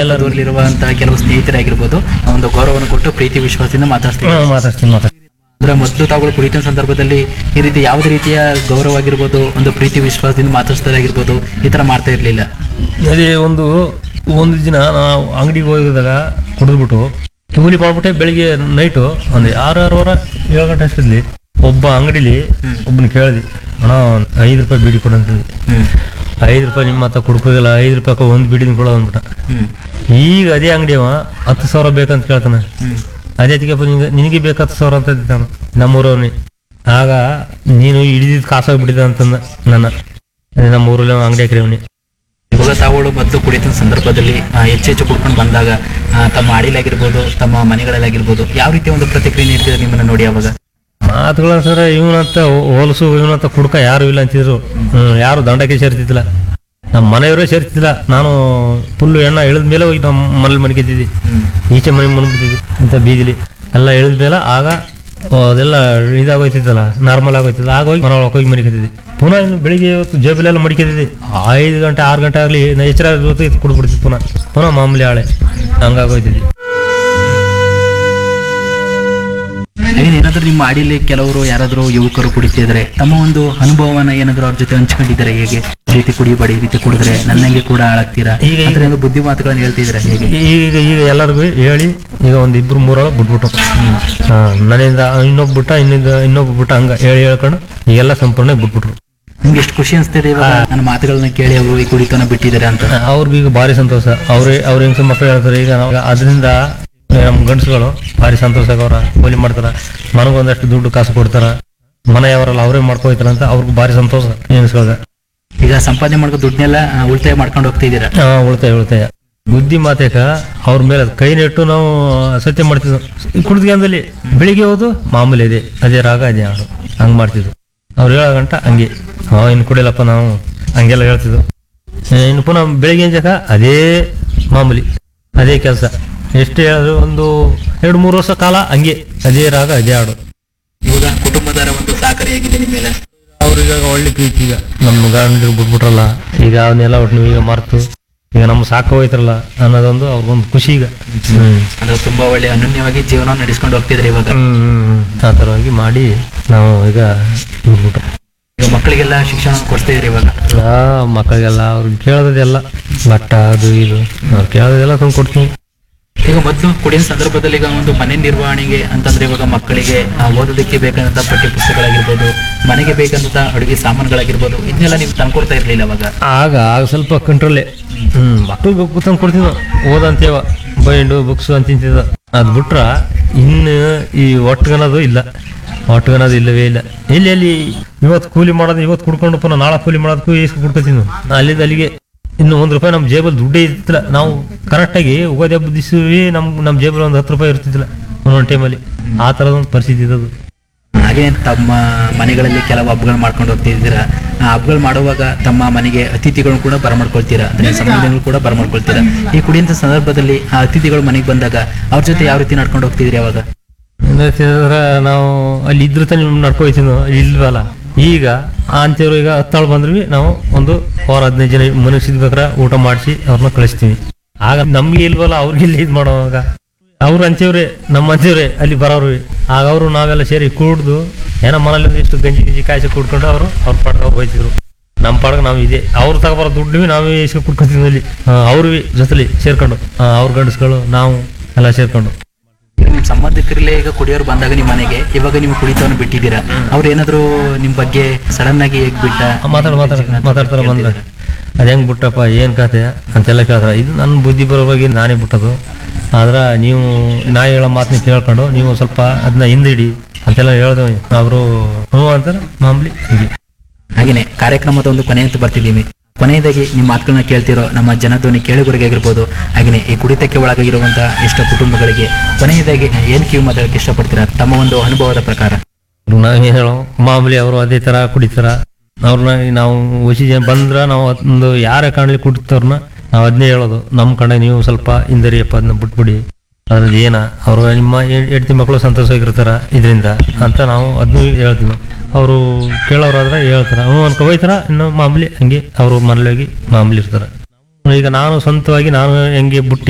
ಅಕ್ಕಪಕ್ಕದಲ್ಲಿರುವಂತಹ ಕೆಲವು ಸ್ನೇಹಿತರಾಗಿರ್ಬೋದು ಒಂದು ಗೌರವವನ್ನು ಕೊಟ್ಟು ಪ್ರೀತಿ ವಿಶ್ವಾಸದಿಂದ ಮಾತಾಡ್ತೀವಿ ಹಾ, ಮಾತಾಡ್ತೀನಿ ಮಾತಾಡ್ತೀನಿ ಅಂದ್ರೆ ಮೊದಲು ತಾವುಗಳು ಕುಡಿತ ಸಂದರ್ಭದಲ್ಲಿ ಈ ರೀತಿ ಯಾವುದೇ ರೀತಿಯ ಗೌರವ ಆಗಿರ್ಬೋದು ಒಂದು ಪ್ರೀತಿ ವಿಶ್ವಾಸದಿಂದ ಮಾತಾಡ್ಸೋದಾಗಿರ್ಬೋದು ಈ ತರ ಮಾಡ್ತಾ ಇರ್ಲಿಲ್ಲ ಅದೇ ಒಂದು ಒಂದು ದಿನ ನಾವು ಅಂಗಡಿಗೆ ಹೋಗಿದಾಗ ಕುಡಿದ್ಬಿಟ್ಟು ಕೂಲಿ ಮಾಡ್ಬಿಟ್ಟೆ ಬೆಳಿಗ್ಗೆ ನೈಟು ಒಂದು ಆರು ಆರೂವರೆ ಏಳು ಗಂಟೆ ಅಷ್ಟರಲ್ಲಿ ಒಬ್ಬ ಅಂಗಡಿಲಿ ಒಬ್ಬನ ಕೇಳಿದ್ವಿ ಅಣ್ಣ ಒಂದ್ ಐದು ರೂಪಾಯಿ ಬೀಡಿ ಕೊಡು ಅಂತಂದ್ವಿ ಹ್ಮ್ ಐದು ರೂಪಾಯಿ ನಿಮ್ಮ ಹತ್ರ ಕೊಡ್ಕೋದಿಲ್ಲ ಐದು ರೂಪಾಯಿ ಒಂದು ಬೀಡಿನ ಕೊಡೋ ಅಂದ್ಬಿಟ್ಟ ಹ್ಮ್ ಈಗ ಅದೇ ಅಂಗಡಿಯವ ಹತ್ತು ಸಾವಿರ ಬೇಕಂತ ಕೇಳ್ತಾನೆ ಹ್ಮ್ ಅದೇ ಅದಕ್ಕೆ ನಿನಗೆ ನಿನಗೆ ಬೇಕು ಹತ್ತು ಸಾವಿರ ಅಂತ ಇದ್ದಾನ ನಮ್ಮೂರವ್ನಿ ಆಗ ನೀನು ಹಿಡಿದಿದ್ದು ಕಾಸಾಗ್ಬಿಟ್ಟಿದೆ ಅಂತಂದ ನನ್ನ ಅದೇ ನಮ್ಮ ಊರಲ್ಲಿ ಅಂಗಡಿ ಹಾಕಿರವನಿ ಇವಾಗ ತಾವುಗಳು ಮೊದಲು ಕುಡಿತ ಸಂದರ್ಭದಲ್ಲಿ ಆ, ಹೆಚ್ಚು ಹೆಚ್ಚು ಕುಡ್ಕೊಂಡು ಬಂದಾಗ ಆ, ತಮ್ಮ ಅಡಿಲಾಗಿರ್ಬೋದು ತಮ್ಮ ಮನೆಗಳಲ್ಲಾಗಿರ್ಬೋದು ಯಾವ ರೀತಿ ಒಂದು ಪ್ರತಿಕ್ರಿಯೆ ನೀಡ್ತಿದ್ರು ನಿಮ್ಮನ್ನ ನೋಡಿ ಅವಾಗ ಮಾತುಗಳ ಸರ ಇವನಂತ ಹೋಲಸು ಇವನಂತ ಕುಡ್ಕ ಯಾರು ಇಲ್ಲ ಅಂತಿದ್ರು ಹ್ಮ್, ಯಾರು ದಂಡಕ್ಕೆ ಸೇರ್ತಿದ್ದಿಲ್ಲ ನಮ್ಮ ಮನೆಯವರೇ ಸೇರ್ತಿದ್ದಿಲ್ಲ ನಾನು ಫುಲ್ಲು ಎಣ್ಣ ಇಳಿದ ಮೇಲೆ ಹೋಗಿ ನಮ್ಮ ಮನೇಲಿ ಮನ್ಕಿದ್ದಿದ್ದಿ ಹ್ಮ್ ಈಚೆ ಮನೆ ಮನ್ಕಿದ್ದಿದ್ದಿ ಇಂಥ ಬೀದಿಲಿ ಎಲ್ಲ ಇಳಿದ ಮೇಲೆ ಆಗ ಓ, ಅದೆಲ್ಲ ಇದಾಗೋಯ್ತಿದ್ದಲ್ಲ ನಾರ್ಮಲ್ ಆಗೋಯ್ತಿದ್ದ ಆಗ ಹೋಗಿ ಮನೆ ಒಳಗೆ ಹೋಗಿ ಮಡಿಕತ್ತಿದ್ದಿ ಪುನಃ ಇನ್ನು ಬೆಳಿಗ್ಗೆ ಇವತ್ತು ಜೇಬಲೆಲ್ಲ ಮಡಿಕತ್ತಿದ್ದಿ ಐದು ಗಂಟೆ ಆರು ಗಂಟೆ ಆಗಲಿ ಎಚ್ಚರ ಇವತ್ತು ಇದು ಕುಡ್ಬಿಡ್ತಿದ್ವಿ ಪುನಃ ಪುನಃ ಮಾಮೂಲಿ ಆಳೆ ಹಂಗಾಗೋಯ್ತಿದ್ದಿ ಹಾಗೆ ಏನಾದ್ರೂ ನಿಮ್ಮ ಅಡಿಲಿ ಕೆಲವರು ಯಾರಾದ್ರೂ ಯುವಕರು ಕುಡಿತಿದ್ರೆ ತಮ್ಮ ಒಂದು ಅನುಭವವನ್ನ ಏನಾದ್ರೂ ಅವ್ರ ಜೊತೆ ಹಂಚ್ಕೊಂಡಿದ್ದಾರೆ ಹೇಗೆ ಈ ರೀತಿ ಕುಡಿಬೇಡಿ ಈ ರೀತಿ ಕುಡಿದ್ರೆ ನನ್ನಂಗೆ ಕೂಡ ಹಾಳಾಗ್ತೀರಾ ಈಗ- ಈಗ- ಅಂದ್ರೆ ಒಂದು ಬುದ್ಧಿ ಮಾತುಗಳನ್ನ ಹೇಳ್ತಿದ್ರೆ ಹೇಗೆ ಈಗ ಈಗ ಎಲ್ಲರಿಗೂ ಹೇಳಿ ಈಗ ಒಂದು ಇಬ್ರು ಮೂರೊಳ ಬಿಟ್ಬಿಟ್ಟು ಹಾ, ನನ್ನಿಂದ ಇನ್ನೊಬ್ಬ ಬಿಟ್ಟ ಇನ್ನಿಂದ ಇನ್ನೊಬ್ಬ ಬಿಟ್ಟ ಹಂಗ ಹೇಳಿ ಹೇಳ್ಕೊಂಡು ಈಗೆಲ್ಲ ಸಂಪೂರ್ಣ ಬಿಟ್ಬಿಟ್ರು ನಿಮ್ಗೆ ಎಷ್ಟು ಖುಷಿ ಅನ್ಸ್ತಿದೆ ಇವಾಗ ನನ್ನ ಮಾತುಗಳನ್ನ ಕೇಳಿ ಅವರು ಈ ಕುಡಿತನ ಬಿಟ್ಟಿದ್ದಾರೆ ಅಂತ ಅವ್ರಿಗೆ ಈಗ ಭಾರಿ ಸಂತೋಷ ಅವ್ರೇ ಅವ್ರ ಹೆಂಗ್ ಮಕ್ಕಳು ಹೇಳ್ತಾರೆ ಈಗ ನಾವು ಅದರಿಂದ ನಮ್ಮ ಗಂಡಸುಗಳು ಭಾರಿ ಸಂತೋಷ ಅವ್ರ ಕೂಲಿ ಮಾಡ್ತಾರ ಮನಗೊಂದಷ್ಟು ದುಡ್ಡು ಕಾಸು ಕೊಡ್ತಾರ ಮನೆಯವರೆಲ್ಲ ಅವರೇ ಮಾಡ್ಕೊಯ್ತಾರ ಅಂತ ಅವ್ರಿಗೆ ಭಾರಿ ಸಂತೋಷ ಹೆಂಗಸ್ಗಳ್ಗ ಈಗ ಸಂಪಾದನೆ ಮಾಡ್ಕೊ ದುಡ್ಡನ್ನೆಲ್ಲ ಆ, ಉಳಿತಾಯ ಮಾಡ್ಕೊಂಡು ಹೋಗ್ತಿದ್ದೀರಾ ಹಾ ಉಳಿತಾಯ ಉಳಿತಾಯ ಬುದ್ಧಿ ಮಾತೇಕ ಅವ್ರ ಮೇಲೆ ಕೈ ನೆಟ್ಟು ನಾವು ಸತ್ಯ ಮಾಡ್ತಿದ್ವು ಕುಡಿದ್ಗಂದಲ್ಲಿ ಬೆಳಿಗ್ಗೆ ಹೋದು ಮಾಮೂಲಿ ಇದೆ ಅದೇ ರಾಗ ಅದೇ ಹಾಡು ಹಂಗ್ ಮಾಡ್ತಿದ್ವು ಅವ್ರು ಹೇಳೋ ಗಂಟ ಹಂಗೆ ಹಾ ಇನ್ನು ಕುಡಿಯಲ್ಲಪ್ಪ ನಾವು ಹಂಗೆಲ್ಲ ಹೇಳ್ತಿದ್ವು ಏ, ಇನ್ನು ಪುನಃ ಬೆಳಿಗ್ಗೆ ಜಕ ಅದೇ ಮಾಮೂಲಿ ಅದೇ ಕೆಲಸ ಎಷ್ಟು ಹೇಳಿದ್ರು ಒಂದು ಎರಡು ಮೂರು ವರ್ಷ ಕಾಲ ಹಂಗೆ ಅದೇ ರಾಗ ಅದೇ ಹಾಡು ಇವಾಗ ಕುಟುಂಬದವರ ಒಂದು ಸಹಕಾರ ಹೇಗಿದೆ ನಿಮ್ಮ ಮೇಲೆ ಅವ್ರಿಗೆ ಒಳ್ಳೆ ಪ್ರೀತಿ ಈಗ ನಮ್ಮ ಗಂಡರು ಬಿಟ್ಬಿಟ್ರಲ್ಲ ಈಗ ಅವನ್ನೆಲ್ಲ ಒಟ್ಟು ಈಗ ಮರ್ತು ಈಗ ನಮ್ಮ ಸಾಕು ಹೋಯ್ತಾರಲ್ಲ ಅನ್ನೋದೊಂದು ಅವ್ರಿಗೊಂದು ಖುಷಿ ಈಗ ಹ್ಮ್ ಅಂದ್ರೆ ತುಂಬಾ ಒಳ್ಳೆ ಅನನ್ಯವಾಗಿ ಜೀವನ ನಡೆಸ್ಕೊಂಡು ಹೋಗ್ತಿದ್ರೆ ಇವಾಗ ಹ್ಮ್, ಹ್ಮ್, ಹ್ಮ್. ಆ ಥರವಾಗಿ ಮಾಡಿ ನಾವು ಈಗ ಬಿಟ್ಬಿಟ್ಟು ಈಗ ಮಕ್ಕಳಿಗೆಲ್ಲ ಶಿಕ್ಷಣ ಕೊಡ್ತಾ ಇದ್ರಿ ಇವಾಗ ಆ ಮಕ್ಕಳಿಗೆಲ್ಲ ಅವ್ರಿಗೆ ಕೇಳೋದೆಲ್ಲ ಬಟ್ಟ ಅದು ಇದು ಅವ್ರು ಕೇಳೋದೆಲ್ಲ ತಂದು ಕೊಡ್ತೀನಿ ಈಗ ಮೊದಲು ಕುಡಿಯೋ ಸಂದರ್ಭದಲ್ಲಿ ಈಗ ಒಂದು ಮನೆ ನಿರ್ವಹಣೆಗೆ ಅಂತಂದ್ರೆ ಇವಾಗ ಮಕ್ಕಳಿಗೆ ಆ, ಓದೋದಕ್ಕೆ ಬೇಕಾದಂತ ಪಠ್ಯ ಪುಸ್ತಕಗಳಾಗಿರ್ಬೋದು ಮನೆಗೆ ಬೇಕಂತ ಅಡುಗೆ ಸಾಮಾನುಗಳಾಗಿರ್ಬೋದು ಇದನ್ನೆಲ್ಲ ನೀವು ತಂದ್ಕೊಡ್ತಾ ಇರ್ಲಿಲ್ಲ ಅವಾಗ ಆಗ ಆಗ ಸ್ವಲ್ಪ ಕಂಟ್ರೋಲೇ ಹ್ಮ್ ಮಕ್ಳಿಗೆ ತಂದು ಕೊಡ್ತೀವಿ ನಾವು ಓದಂತೇವ ಬೈಂಡು ಬುಕ್ಸು ಅಂತ ತಿಂತಿದ್ದ ಅದು ಬಿಟ್ರ ಇನ್ನು ಈ ಒಟ್ಟಗನದು ಇಲ್ಲ ಒಟ್ಟಗನದು ಇಲ್ಲವೇ ಇಲ್ಲ ಎಲ್ಲಿ ಅಲ್ಲಿ ಇವತ್ತು ಕೂಲಿ ಮಾಡೋದು ಇವತ್ತು ಕುಡ್ಕೊಂಡು ಪುನಃ ನಾಳೆ ಕೂಲಿ ಮಾಡೋದಕ್ಕೂ ಈಸ್ಕೊ ಕುಡ್ಕೊತೀವಿ ನಾವು ಅಲ್ಲಿಂದ ಅಲ್ಲಿಗೆ ಇನ್ನು ಒಂದು ರೂಪಾಯಿ ನಮ್ಮ ಜೇಬಲ್ಲಿ ದುಡ್ಡೇ ಇರ್ತಿಲ್ಲ ನಾವು ಕರೆಕ್ಟಾಗಿ ಉಗಾದಿ ಹಬ್ಬದ ದಿವಸವೇ ನಮ್ಮ ನಮ್ಮ ಜೇಬಲ್ಲಿ ಒಂದು ಹತ್ತು ರೂಪಾಯಿ ಇರ್ತಿದ್ದಿಲ್ಲ ಒಂದೊಂದು ಟೈಮಲ್ಲಿ ಆ ಥರದೊಂದು ಪರಿಸ್ಥಿತಿ ಇದ್ದದು ಹಾಗೆ ತಮ್ಮ ಮನೆಗಳಲ್ಲಿ ಕೆಲವು ಹಬ್ಬಗಳು ಮಾಡ್ಕೊಂಡು ಹೋಗ್ತಿದ್ದೀರಾ ಆ ಹಬ್ಬಗಳು ಮಾಡುವಾಗ ತಮ್ಮ ಮನೆಗೆ ಅತಿಥಿಗಳನ್ನು ಕೂಡ ಬರಮಾಡ್ಕೊಳ್ತೀರಾ ಅಂದ್ರೆ ಸಂಬಂಧಿಗಳು ಕೂಡ ಬರಮಾಡ್ಕೊಳ್ತೀರಾ ಈ ಕುಡಿಯಂತ ಸಂದರ್ಭದಲ್ಲಿ ಆ ಅತಿಥಿಗಳು ಮನೆಗೆ ಬಂದಾಗ ಅವ್ರ ಜೊತೆ ಯಾವ ರೀತಿ ನಡ್ಕೊಂಡು ಹೋಗ್ತಿದ್ರಿ ಅವಾಗ ಅಂದ್ರೆ ನಾವು ಅಲ್ಲಿ ಇದ್ರ ತಾನೇ ನಡ್ಕೊಯ್ತೀವಿ ನಾವು ಇಲ್ವಲ್ಲ ಈಗ ಅಂತೇವ್ರು ಈಗ ಹತ್ತಾಳು ಬಂದ್ರೂ ನಾವು ಒಂದು ವಾರ ಹದಿನೈದು ಜನ ಮನಸ್ಸಿದ್ ಬೇಕಾರೆ ಊಟ ಮಾಡಿಸಿ ಅವ್ರನ್ನ ಕಳಿಸ್ತೀವಿ ಆಗ ನಮ್ಗೆ ಇಲ್ವಲ್ಲ ಅವ್ರಿಗೆ ಇಲ್ಲಿ ಇದು ಮಾಡೋವಾಗ ಅವ್ರು ಅಂಚೇವ್ರೆ ನಮ್ಮ ಅಂಚೇವ್ರೆ ಅಲ್ಲಿ ಬರೋರು ಆಗ ಅವರು ನಾವೆಲ್ಲ ಸೇರಿ ಕೂಡ್ದು ಏನೋ ಮನೇಲಿ ಇಷ್ಟು ಗಂಜಿ ಗಿಂಜಿ ಕಾಯಿಸಿ ಕುಡ್ಕೊಂಡು ಅವರು ಅವ್ರ ಪಾಡ್ಗೆ ಅವ್ರು ಹೋಯ್ತಿದ್ರು ನಮ್ಮ ಪಾಡ್ಗೆ ನಾವು ಇದೆ ಅವ್ರು ತಗೊಬರೋ ದುಡ್ಡು ನಾವೇ ಇಸ್ಕೊಂಡು ಕುಡ್ಕೊತೀವಿ ಅಲ್ಲಿ ಅವ್ರು ಜೊತೆಲಿ ಸೇರ್ಕೊಂಡು ಆ, ಅವ್ರ ಗಂಡಸ್ಗಳು ನಾವು ಎಲ್ಲ ಸೇರ್ಕೊಂಡು ನಿಮ್ಮ ಸಂಬಂಧಿಕರಲ್ಲೇ ಈಗ ಕುಡಿಯೋರು ಬಂದಾಗ ನಿಮ್ಮ ಮನೆಗೆ ಇವಾಗ ನೀವು ಕುಡಿತವನ್ನು ಬಿಟ್ಟಿದ್ದೀರಾ ಅವ್ರು ಏನಾದ್ರು ನಿಮ್ ಬಗ್ಗೆ ಸಡನ್ ಆಗಿ ಹೇಗ್ ಬಿಟ್ಟ ಮಾತಾಡ ಮಾತಾಡ ಮಾತಾಡ್ತಾರ ಬಂದ್ರೆ ಅದ್ ಹೆಂಗ್ ಬಿಟ್ಟಪ್ಪ ಏನ್ ಕತೆ ಅಂತೆಲ್ಲ ಕೇಳ್ತಾರ ಇದು ನನ್ನ ಬುದ್ಧಿ ಬರೋವಾಗಿ ನಾನೇ ಬಿಟ್ಟದು ಆದ್ರ ನೀವು ನಾ ಹೇಳೋ ಮಾತನ್ನ ಕೇಳ್ಕೊಂಡು ನೀವು ಸ್ವಲ್ಪ ಅದನ್ನ ಹಿಂದಿಡಿ ಅಂತೆಲ್ಲ ಹೇಳ್ದೆ ಅವರು ಹ್ಞೂ ಅಂತಾರ ಮಾಮೂಲಿ ಹೀಗೆ ಹಾಗೇನೆ ಕಾರ್ಯಕ್ರಮದ ಒಂದು ಕೊನೆ ಅಂತ ಬರ್ತಿದ್ದೀವಿ ಕೊನೆಯದಾಗಿ ನಿಮ್ಮ ಮಾತುಗಳನ್ನ ಕೇಳ್ತಿರೋ ನಮ್ಮ ಜನಧ್ವನಿ ಕೇಳುಗರಿಗೆ ಆಗಿರ್ಬೋದು ಹಾಗೇನೆ ಈ ಕುಡಿತಕ್ಕೆ ಒಳಗಾಗಿರುವಂತಹ ಎಷ್ಟೋ ಕುಟುಂಬಗಳಿಗೆ ಕೊನೆಯದಾಗಿ ಏನ್ ಕಿವಿ ಮಾತಾಡಕ್ಕೆ ಇಷ್ಟಪಡ್ತೀರಾ ತಮ್ಮ ಒಂದು ಅನುಭವದ ಪ್ರಕಾರ ನಾವೇನು ಹೇಳೋ ಮಾಮೂಲಿ ಅವರು ಅದೇ ತರ ಕುಡಿತಾರ ಅವ್ರನ್ನ ನಾವು ಹುಸಿ ಜನ ಬಂದ್ರ ನಾವು ಒಂದು ಯಾರೇ ಕಾಣಲಿ ಕುಡಿತವ್ರನ್ನ ನಾವು ಅದನ್ನೇ ಹೇಳೋದು ನಮ್ಮ ಕಡೆ ನೀವು ಸ್ವಲ್ಪ ಹಿಂದರಿಯಪ್ಪ ಅದನ್ನ ಬಿಟ್ಬಿಡಿ ಅದ್ರದ್ದು ಏನ ಅವರು ನಿಮ್ಮ ಹೆಂಡತಿ ಮಕ್ಕಳು ಸಂತೋಷವಾಗಿರ್ತಾರ ಇದರಿಂದ ಅಂತ ನಾವು ಅದನ್ನು ಹೇಳ್ತೀವಿ ಅವರು ಕೇಳೋರಾದ್ರೆ ಹೇಳ್ತಾರ ಹ್ಞೂ ಅನ್ಕೊ ಹೋಯ್ತಾರ ಇನ್ನು ಮಾಮೂಲಿ ಹಂಗೆ ಅವರು ಮನೇಲಿ ಹೋಗಿ ಮಾಮೂಲಿ ಇರ್ತಾರ ಈಗ ನಾನು ಸ್ವಂತವಾಗಿ ನಾನು ಹೆಂಗೆ ಬಿಟ್ಟು